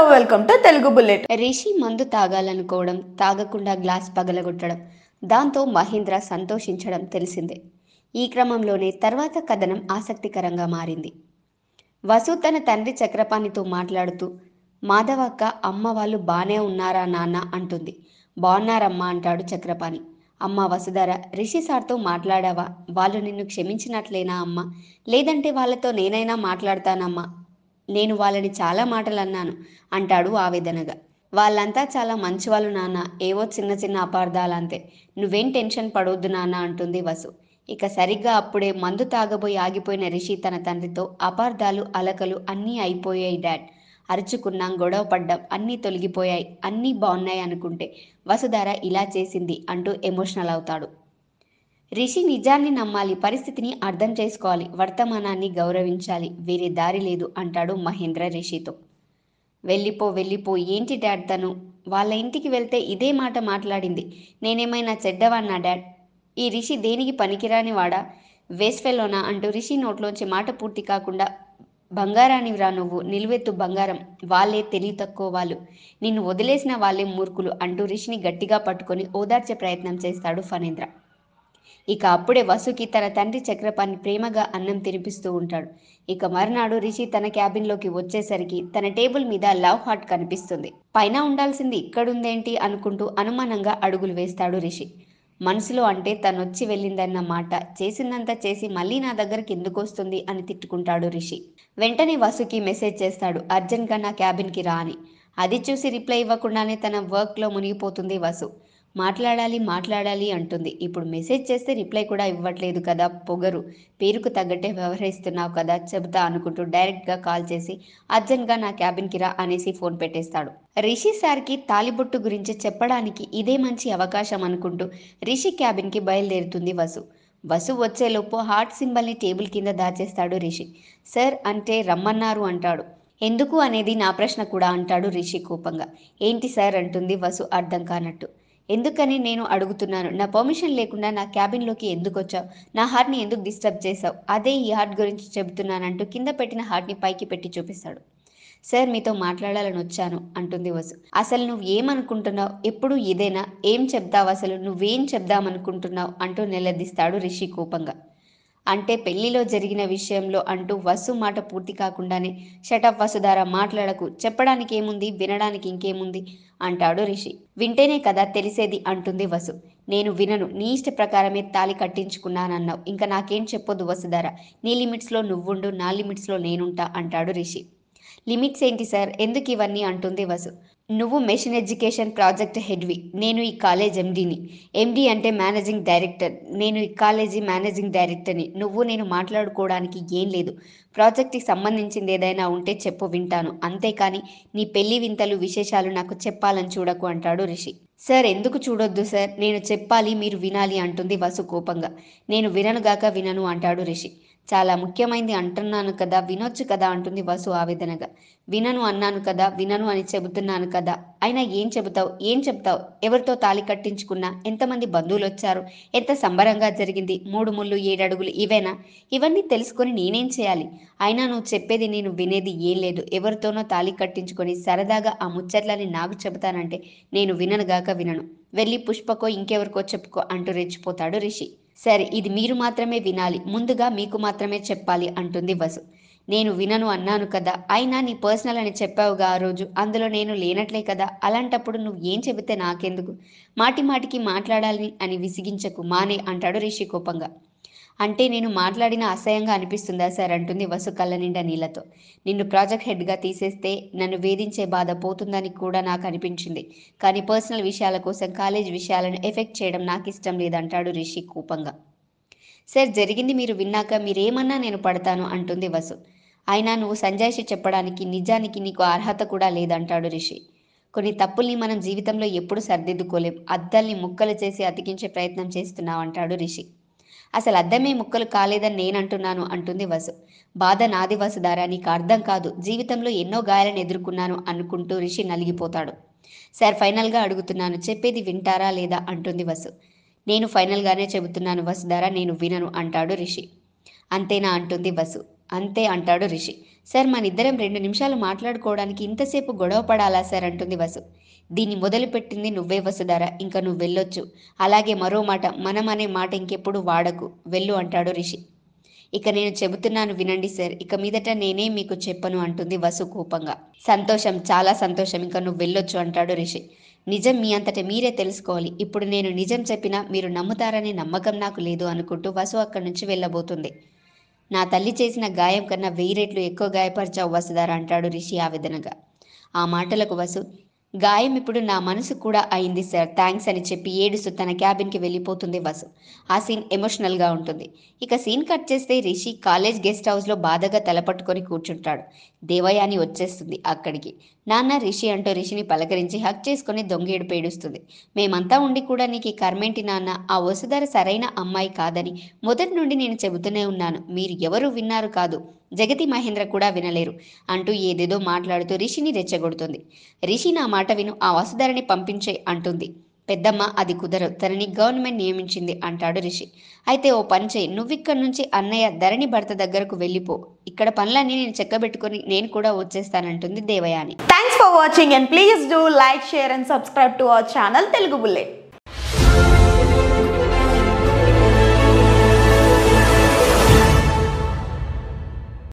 Welcome to Telugu bullet Rishi మందు తాగాలనుకోవడం తాగకుండా గ్లాస్ పగలగొట్టడం దాంతో మహేంద్ర సంతోషించడం తెలిసిందే ఈ క్రమంలోనే తర్వాత కథనం ఆసక్తికరంగా మారింది వసు తన తండ్రి చక్రపాణితో మాట్లాడుతూ మాధవక్క అమ్మ వాళ్ళు బానే ఉన్నారా నాన్న అంటుంది బాగున్నారమ్మా అంటాడు చక్రపాణి అమ్మ వసుధర రిషి సార్తో మాట్లాడావా వాళ్ళు నిన్ను క్షమించినట్లేనా అమ్మా లేదంటే వాళ్ళతో నేనైనా మాట్లాడతానమ్మా నేను వాళ్ళని చాలా మాటలు అన్నాను అంటాడు ఆవేదనగా వాళ్ళంతా చాలా మంచివాళ్ళు నాన్న ఏవో చిన్న చిన్న అపార్థాలు అంతే నువ్వేం టెన్షన్ పడొద్దు నాన్న అంటుంది వసు ఇక సరిగ్గా అప్పుడే మందు తాగబోయి ఆగిపోయిన రిషి తన తండ్రితో అపార్థాలు అలకలు అన్నీ అయిపోయాయి డాడ్ అరుచుకున్నాం గొడవ పడ్డాం అన్నీ తొలగిపోయాయి అన్నీ బాగున్నాయి అనుకుంటే వసుధార ఇలా చేసింది అంటూ ఎమోషనల్ అవుతాడు రిషి నిజాన్ని నమ్మాలి పరిస్థితిని అర్థం చేసుకోవాలి వర్తమానాన్ని గౌరవించాలి వేరే దారి లేదు అంటాడు మహేంద్ర రిషితో వెళ్ళిపో వెళ్ళిపో ఏంటి డాడ్ తను వాళ్ళ ఇంటికి వెళ్తే ఇదే మాట మాట్లాడింది నేనేమైనా చెడ్డవాన్నా డాడ్ ఈ రిషి దేనికి పనికిరాని వాడా వేస్ఫెలోనా అంటూ రిషి నోట్లోంచి మాట పూర్తి కాకుండా బంగారానివిరా నువ్వు నిలువెత్తు బంగారం వాళ్ళే తెలివి తక్కువ వాళ్ళు నిన్ను వదిలేసిన వాళ్ళే మూర్ఖులు అంటూ రిషిని గట్టిగా పట్టుకొని ఓదార్చే ప్రయత్నం చేస్తాడు ఫణేంద్ర ఇక అప్పుడే వసుకి తన తండ్రి చక్రపాణి ప్రేమగా అన్నం తినిపిస్తూ ఉంటాడు ఇక మరునాడు రిషి తన క్యాబిన్లోకి వచ్చేసరికి తన టేబుల్ మీద లవ్ హార్ట్ కనిపిస్తుంది పైన ఉండాల్సింది ఇక్కడుందేంటి అనుకుంటూ అనుమానంగా అడుగులు వేస్తాడు రిషి మనసులో అంటే తనొచ్చి వెళ్ళిందన్న మాట చేసిందంతా చేసి మళ్ళీ నా దగ్గరికి ఎందుకు వస్తుంది అని తిట్టుకుంటాడు రిషి వెంటనే వసుకి మెసేజ్ చేస్తాడు అర్జెంట్గా నా క్యాబిన్కి రా అని అది చూసి రిప్లై ఇవ్వకుండానే తన వర్క్లో మునిగిపోతుంది వసు మాట్లాడాలి మాట్లాడాలి అంటుంది ఇప్పుడు మెసేజ్ చేస్తే రిప్లై కూడా ఇవ్వట్లేదు కదా పొగరు పేరుకు తగ్గట్టే వ్యవహరిస్తున్నావు కదా చెబుతా అనుకుంటూ డైరెక్ట్గా కాల్ చేసి అర్జెంట్గా నా క్యాబిన్కి రా అనేసి ఫోన్ పెట్టేస్తాడు రిషి సార్కి తాలిబొట్టు గురించి చెప్పడానికి ఇదే మంచి అవకాశం అనుకుంటూ రిషి క్యాబిన్కి బయలుదేరుతుంది వసు వసు వచ్చేలోపు హార్ట్ సింబల్ని టేబుల్ కింద దాచేస్తాడు రిషి సార్ అంటే రమ్మన్నారు అంటాడు ఎందుకు అనేది నా ప్రశ్న కూడా అంటాడు రిషి కోపంగా ఏంటి సార్ అంటుంది వసు అర్థం కానట్టు ఎందుకని నేను అడుగుతున్నాను నా పర్మిషన్ లేకుండా నా క్యాబిన్లోకి ఎందుకు వచ్చావు నా హార్ట్ని ఎందుకు డిస్టర్బ్ చేశావు అదే ఈ హార్ట్ గురించి చెబుతున్నానంటూ కింద పెట్టిన హార్ట్ని పైకి పెట్టి చూపిస్తాడు సార్ మీతో మాట్లాడాలని వచ్చాను అంటుంది వసు అసలు నువ్వు ఏమనుకుంటున్నావు ఎప్పుడు ఇదేనా ఏం చెప్తావు అసలు నువ్వేం చెప్దామనుకుంటున్నావు అంటూ నిలదీస్తాడు రిషి కోపంగా అంటే పెళ్లిలో జరిగిన విషయంలో అంటూ వసు మాట పూర్తి కాకుండానే షటప్ వసుధార మాట్లాడకు చెప్పడానికి ఏముంది వినడానికి ఇంకేముంది అంటాడు రిషి వింటేనే కదా తెలిసేది అంటుంది వసు నేను వినను నీ ఇష్ట ప్రకారమే తాలి కట్టించుకున్నానన్నావు ఇంకా నాకేం చెప్పొద్దు వసుధార నీ లిమిట్స్లో నువ్వుండు నా లిమిట్స్లో నేనుంటా అంటాడు రిషి లిమిట్స్ ఏంటి సార్ ఎందుకు ఇవన్నీ అంటుంది వసు నువ్వు మెషిన్ ఎడ్యుకేషన్ ప్రాజెక్ట్ హెడ్వి నేను ఈ కాలేజ్ ఎండీని ఎండీ అంటే మేనేజింగ్ డైరెక్టర్ నేను ఈ కాలేజీ మేనేజింగ్ డైరెక్టర్ని నువ్వు నేను మాట్లాడుకోవడానికి ఏం లేదు ప్రాజెక్ట్కి సంబంధించింది ఏదైనా ఉంటే చెప్పు వింటాను అంతేకాని నీ పెళ్లి వింతలు విశేషాలు నాకు చెప్పాలని చూడకు అంటాడు రిషి సార్ ఎందుకు చూడొద్దు సార్ నేను చెప్పాలి మీరు వినాలి అంటుంది వసు కోపంగా నేను విననుగాక వినను అంటాడు రిషి చాలా ముఖ్యమైనది అంటున్నాను కదా వినొచ్చు కదా అంటుంది వసు ఆవేదనగా వినను అన్నాను కదా వినను అని చెబుతున్నాను కదా అయినా ఏం చెబుతావు ఏం చెప్తావు ఎవరితో తాలి కట్టించుకున్నా ఎంతమంది బంధువులు వచ్చారు ఎంత సంబరంగా జరిగింది మూడు ముళ్ళు ఏడడుగులు ఇవేనా ఇవన్నీ తెలుసుకొని నేనేం చేయాలి అయినా నువ్వు చెప్పేది నేను వినేది ఏం లేదు ఎవరితోనో తాలి కట్టించుకొని సరదాగా ఆ ముచ్చట్లని నాకు చెబుతానంటే నేను విననుగాక వినను వెళ్ళి పుష్పకో ఇంకెవరికో చెప్పుకో అంటూ రెచ్చిపోతాడు రిషి సరే ఇది మీరు మాత్రమే వినాలి ముందుగా మీకు మాత్రమే చెప్పాలి అంటుంది వసు నేను వినను అన్నాను కదా అయినా నీ పర్సనల్ అని చెప్పావుగా ఆ రోజు అందులో నేను లేనట్లే కదా అలాంటప్పుడు నువ్వు ఏం చెబితే నాకెందుకు మాటి మాటికి మాట్లాడాలని అని విసిగించకు మానే అంటాడు రిషి కోపంగా అంటే నేను మాట్లాడిన అసహ్యంగా అనిపిస్తుందా సార్ అంటుంది వసు కళ్ళ నిండా నీళ్లతో నిన్ను ప్రాజెక్ట్ హెడ్గా తీసేస్తే నన్ను వేధించే బాధ పోతుందని కూడా నాకు అనిపించింది కానీ పర్సనల్ విషయాల కోసం కాలేజ్ విషయాలను ఎఫెక్ట్ చేయడం నాకు ఇష్టం లేదంటాడు రిషి కోపంగా సార్ జరిగింది మీరు విన్నాక మీరేమన్నా నేను పడతాను అంటుంది వసు అయినా నువ్వు సంజాయిషి చెప్పడానికి నిజానికి నీకు అర్హత కూడా లేదంటాడు రిషి కొన్ని తప్పుల్ని మనం జీవితంలో ఎప్పుడు సర్దిద్దుకోలేం అద్దాల్ని ముక్కలు చేసి అతికించే ప్రయత్నం చేస్తున్నావు అంటాడు రిషి అసలు అద్దమే ముక్కలు కాలేదని నేనంటున్నాను అంటుంది వసు బాధ నాది వసుధారా నీకు అర్థం కాదు జీవితంలో ఎన్నో గాయాలను ఎదుర్కొన్నాను అనుకుంటూ రిషి నలిగిపోతాడు సార్ ఫైనల్గా అడుగుతున్నాను చెప్పేది వింటారా లేదా అంటుంది వసు నేను ఫైనల్గానే చెబుతున్నాను వసుధారా నేను వినను అంటాడు రిషి అంతేనా అంటుంది వసు అంతే అంటాడు రిషి సార్ మన ఇద్దరం రెండు నిమిషాలు మాట్లాడుకోవడానికి ఇంతసేపు గొడవ పడాలా సార్ అంటుంది వసు దీన్ని మొదలుపెట్టింది నువ్వే వసుధారా ఇంకా నువ్వు వెళ్ళొచ్చు అలాగే మరో మాట మనం అనే మాట ఇంకెప్పుడు వాడకు వెళ్ళు అంటాడు రిషి ఇక నేను చెబుతున్నాను వినండి సార్ ఇక మీదట నేనే మీకు చెప్పను అంటుంది వసు కోపంగా సంతోషం చాలా సంతోషం ఇంకా నువ్వు వెళ్ళొచ్చు అంటాడు రిషి నిజం మీ అంతట మీరే తెలుసుకోవాలి ఇప్పుడు నేను నిజం చెప్పినా మీరు నమ్ముతారనే నమ్మకం నాకు లేదు అనుకుంటూ వసు అక్కడి నుంచి వెళ్ళబోతుంది నా తల్లి చేసిన గాయం కన్నా వెయ్యి రెట్లు ఎక్కువ గాయపరిచావు వసుధార అంటాడు రిషి ఆవేదనగా ఆ మాటలకు వసు గాయం ఇప్పుడు నా మనసు కూడా అయింది సార్ థ్యాంక్స్ అని చెప్పి ఏడుస్తూ తన క్యాబిన్కి వెళ్ళిపోతుంది వసు ఆ సీన్ ఎమోషనల్గా ఉంటుంది ఇక సీన్ కట్ చేస్తే రిషి కాలేజ్ గెస్ట్ హౌస్లో బాధగా తలపట్టుకొని కూర్చుంటాడు దేవయాని వచ్చేస్తుంది అక్కడికి నాన్న రిషి అంటూ రిషిని పలకరించి హక్ చేసుకుని దొంగేడు పేడుస్తుంది మేమంతా ఉండి కూడా నీకు ఈ కర్మేంటి నాన్న ఆ వసుధర సరైన అమ్మాయి కాదని మొదటి నుండి నేను చెబుతూనే ఉన్నాను మీరు ఎవరు విన్నారు కాదు జగతి మహేంద్ర కూడా వినలేరు అంటూ ఏదేదో మాట్లాడుతూ రిషిని రెచ్చగొడుతుంది రిషి నా మాట విను ఆ వసుధరని పంపించే అంటుంది పెద్దమ్మ అది కుదరదు తనని గవర్నమెంట్ నియమించింది అంటాడు రిషి అయితే ఓ పని చేయి నువ్విక్కడి నుంచి అన్నయ్య ధరణి భర్త దగ్గరకు వెళ్ళిపో ఇక్కడ పనులన్నీ నేను చెక్కబెట్టుకొని నేను కూడా వచ్చేస్తానంటుంది Devayani Thanks for watching and please do like, share and subscribe to our channel Telugu Bullet.